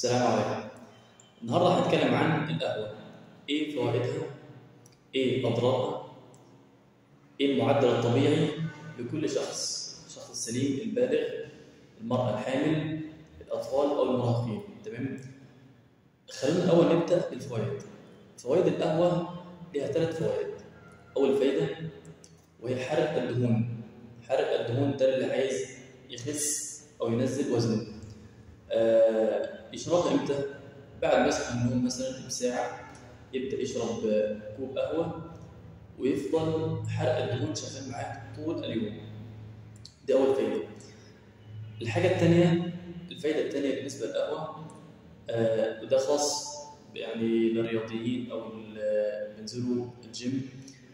السلام عليكم النهارده هنتكلم عن القهوة ايه فوائدها ايه اضرارها ايه المعدل الطبيعي لكل شخص الشخص السليم البالغ المرأة الحامل الأطفال أو المراهقين تمام خلينا الأول نبدأ بالفوائد فوائد القهوة ليها ثلاث فوائد أول فايدة وهي حرق الدهون حرق الدهون ده اللي عايز يخس أو ينزل وزنه آه يشربها امتى؟ بعد ما يصحى من النوم مثلا بساعة يبدأ يشرب كوب قهوة ويفضل حرق الدهون شغال معاه طول اليوم دي أول فايدة الحاجة الثانية الفايدة الثانية بالنسبة للقهوة آه وده خاص يعني للرياضيين أو اللي بينزلوا الجيم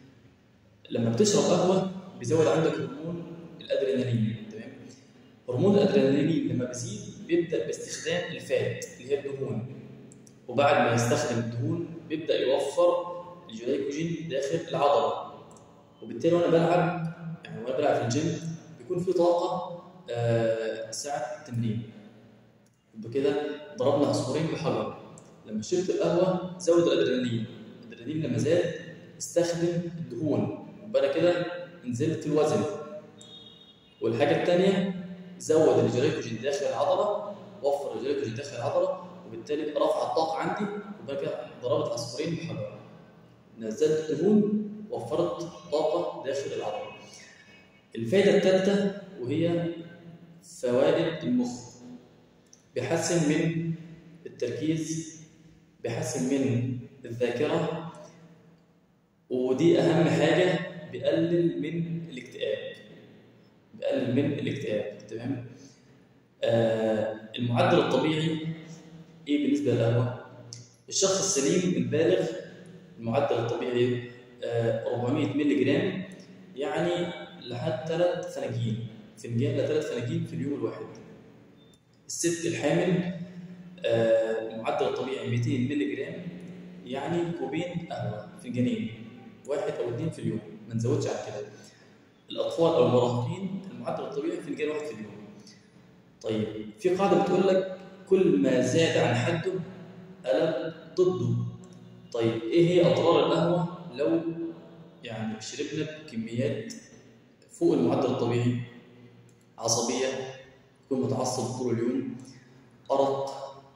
لما بتشرب قهوة بيزود عندك هرمون الأدرينالين تمام هرمون الأدرينالين لما بيزيد بيبدأ باستخدام الفات اللي هي الدهون وبعد ما يستخدم الدهون بيبدأ يوفر الجلايكوجين داخل العضلة وبالتالي وأنا بلعب يعني وأنا بلعب في الجيم بيكون في طاقة آه ساعة التمرين وبكده ضربنا عصفورين بحجر لما شربت القهوة زود الأدرينالين الأدرينالين لما زاد استخدم الدهون وبعد كده نزلت الوزن والحاجة الثانية زود الجلايكوجين داخل العضلة وفر الجلايكوجين داخل العضلة وبالتالي رفع الطاقة عندي وبعد كده ضربت عصفورين بحجر نزلت دهون وفرت طاقة داخل العضلة الفائدة الثالثة وهي فوائد المخ بيحسن من التركيز بيحسن من الذاكرة ودي أهم حاجة بيقلل من الاكتئاب بيقلل من الاكتئاب تمام آه المعدل الطبيعي ايه بالنسبه للقهوه الشخص السليم البالغ المعدل الطبيعي آه 400 مللي جرام يعني لحد ثلاث فناجين فنجان لثلاث فناجين في اليوم الواحد الست الحامل آه المعدل الطبيعي 200 مللي جرام يعني كوبين قهوه فنجانين واحد او اثنين في اليوم ما نزودش عن كده الاطفال او المراهقين المعدل الطبيعي فنجان واحد في اليوم طيب في قاعده بتقول لك كل ما زاد عن حده قلب ضده طيب ايه هي اضرار القهوه لو يعني شربنا بكميات فوق المعدل الطبيعي عصبيه يكون متعصب طول اليوم ارق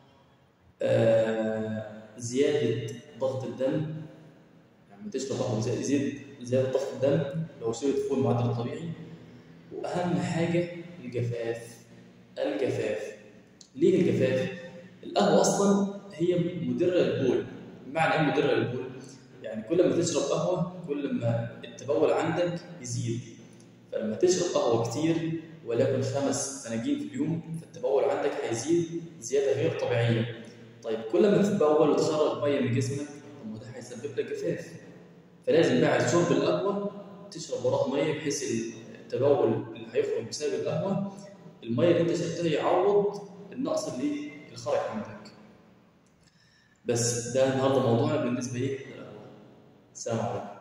آه زياده ضغط الدم يعني تشرب قهوه زياده زياده ضغط الدم لو شربت فوق المعدل الطبيعي واهم حاجه الجفاف الجفاف ليه الجفاف القهوه اصلا هي مدره للبول بمعنى ايه مدره للبول يعني كل ما تشرب قهوه كل ما التبول عندك يزيد فلما تشرب قهوه كتير ولكن خمس فناجين في اليوم فالتبول عندك هيزيد زياده غير طبيعيه طيب كل ما تتبول وتخرج ميه من جسمك طب ما ده هيسبب لك جفاف فلازم بعد شرب القهوه تشرب وراه ميه بحيث التبول اللي هيخرج بسبب القهوه الميه اللي انت شربتها يعوض النقص اللي خرج عندك بس ده النهارده موضوعنا بالنسبه ايه للقهوه السلام عليكم